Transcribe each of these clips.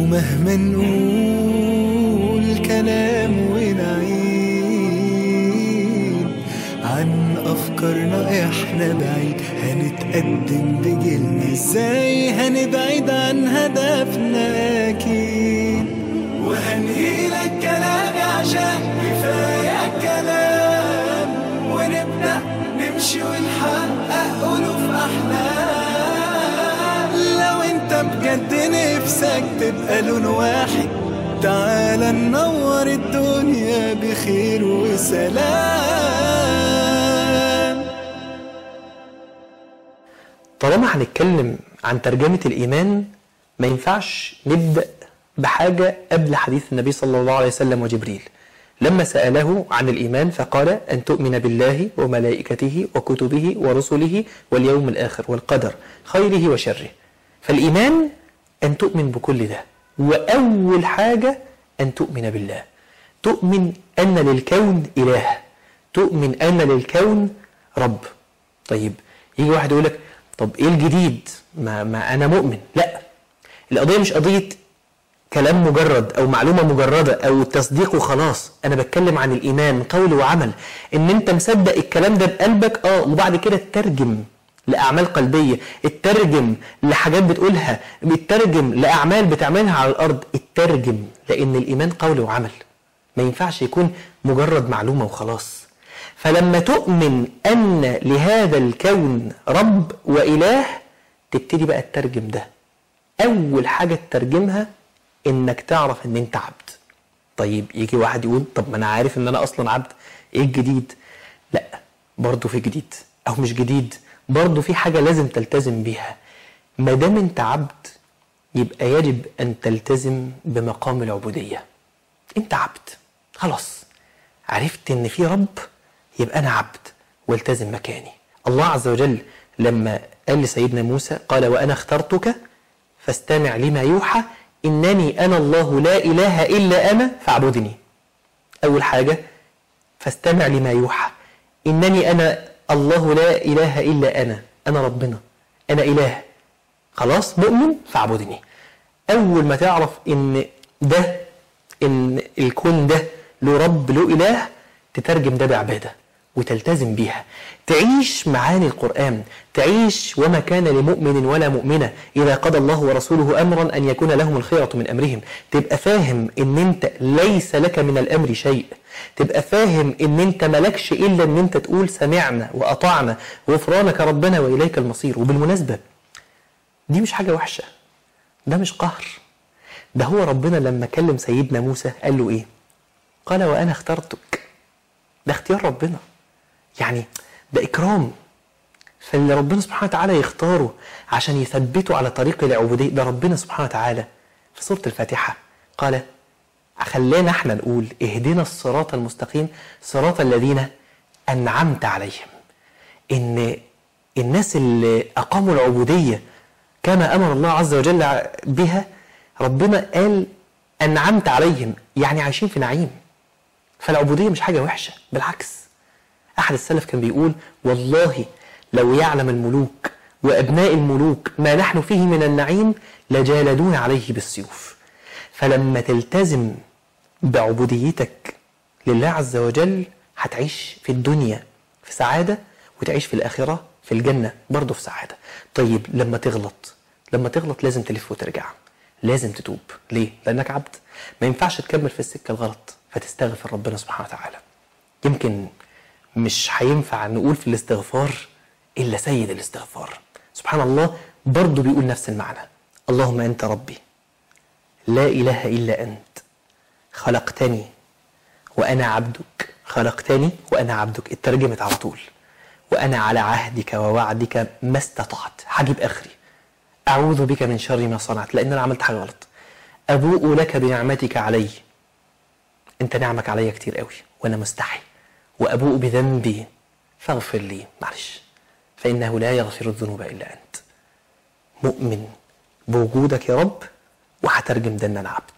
ومهما نقول كلام ونعيد عن أفكارنا إحنا بعيد هنتقدم بجيلنا إزاي هنبعد عن هدفنا أكيد وهنهيلك كلامي عشان كفاية كلام ونبدأ نمشي ونحقق ألوف أحلام لو أنت بجد نفسك تبقى لون واحد تعال ننور الدنيا بخير وسلام طالما هنتكلم عن ترجمة الإيمان ما ينفعش نبدأ بحاجة قبل حديث النبي صلى الله عليه وسلم وجبريل لما سأله عن الإيمان فقال أن تؤمن بالله وملائكته وكتبه ورسله واليوم الآخر والقدر خيره وشره فالإيمان أن تؤمن بكل ده وأول حاجة أن تؤمن بالله تؤمن أن للكون إله تؤمن أن للكون رب طيب يجي واحد يقول لك طب ايه الجديد ما, ما انا مؤمن لا القضيه مش قضيه كلام مجرد او معلومه مجرده او تصديق وخلاص انا بتكلم عن الايمان قول وعمل ان انت مصدق الكلام ده بقلبك اه وبعد كده تترجم لاعمال قلبيه اترجم لحاجات بتقولها اترجم لاعمال بتعملها على الارض اترجم لان الايمان قول وعمل ما ينفعش يكون مجرد معلومه وخلاص فلما تؤمن ان لهذا الكون رب واله تبتدي بقى تترجم ده اول حاجه تترجمها انك تعرف ان انت عبد طيب يجي واحد يقول طب ما انا عارف ان انا اصلا عبد ايه الجديد لا برضه في جديد او مش جديد برضه في حاجه لازم تلتزم بيها ما دام انت عبد يبقى يجب ان تلتزم بمقام العبوديه انت عبد خلاص عرفت ان في رب يبقى انا عبد والتزم مكاني الله عز وجل لما قال لسيدنا موسى قال وانا اخترتك فاستمع لما يوحى انني انا الله لا اله الا انا فاعبدني اول حاجه فاستمع لما يوحى انني انا الله لا اله الا انا انا ربنا انا اله خلاص مؤمن فاعبدني اول ما تعرف ان ده ان الكون ده له رب له اله تترجم ده بعباده وتلتزم بيها تعيش معاني القرآن تعيش وما كان لمؤمن ولا مؤمنة إذا قضى الله ورسوله أمرا أن يكون لهم الخيرة من أمرهم تبقى فاهم أن أنت ليس لك من الأمر شيء تبقى فاهم أن أنت ملكش إلا أن أنت تقول سمعنا وأطعنا غفرانك ربنا وإليك المصير وبالمناسبة دي مش حاجة وحشة ده مش قهر ده هو ربنا لما كلم سيدنا موسى قال له إيه قال وأنا اخترتك ده اختيار ربنا يعني ده إكرام فاللي ربنا سبحانه وتعالى يختاره عشان يثبته على طريق العبودية ده ربنا سبحانه وتعالى في سورة الفاتحة قال خلانا احنا نقول اهدنا الصراط المستقيم صراط الذين أنعمت عليهم إن الناس اللي أقاموا العبودية كما أمر الله عز وجل بها ربنا قال أنعمت عليهم يعني عايشين في نعيم فالعبودية مش حاجة وحشة بالعكس أحد السلف كان بيقول والله لو يعلم الملوك وأبناء الملوك ما نحن فيه من النعيم لجالدون عليه بالسيوف فلما تلتزم بعبوديتك لله عز وجل هتعيش في الدنيا في سعادة وتعيش في الآخرة في الجنة برضه في سعادة طيب لما تغلط لما تغلط لازم تلف وترجع لازم تتوب ليه؟ لأنك عبد ما ينفعش تكمل في السكة الغلط فتستغفر ربنا سبحانه وتعالى يمكن مش هينفع نقول في الاستغفار إلا سيد الاستغفار سبحان الله برضه بيقول نفس المعنى اللهم أنت ربي لا إله إلا أنت خلقتني وأنا عبدك خلقتني وأنا عبدك اترجمت على طول وأنا على عهدك ووعدك ما استطعت هجيب آخري أعوذ بك من شر ما صنعت لأن أنا عملت حاجة غلط أبوء لك بنعمتك علي أنت نعمك عليا كتير قوي وأنا مستحي وأبوء بذنبي فاغفر لي معلش فإنه لا يغفر الذنوب إلا أنت مؤمن بوجودك يا رب وهترجم ده إن أنا عبد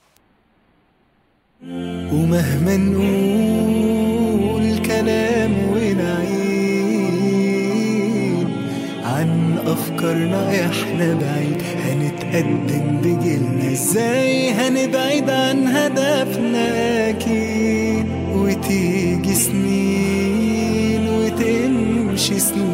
ومهما نقول كلام ونعيد عن أفكار فكرنا احنا بعيد هنتقدم بجيلنا ازاي هنبعد عن هدفنا اكيد وتيجي سنين وتمشي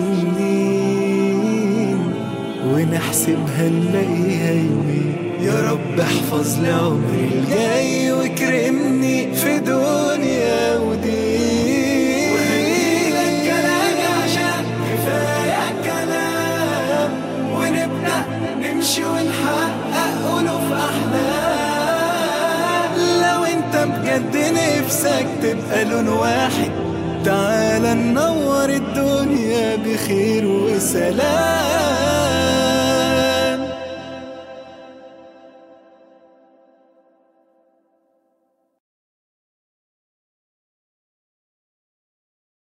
سنين ونحسبها نلاقيها يومين يا رب احفظ لي عمري الجاي واكرمني في دنيا ودين وهجيلك كلام عشان كفاية كلام ونبدأ نمشي ونحقق ألوف أحلام لو انت بجد نفسك تبقى لون واحد تعال ننور الدنيا بخير وسلام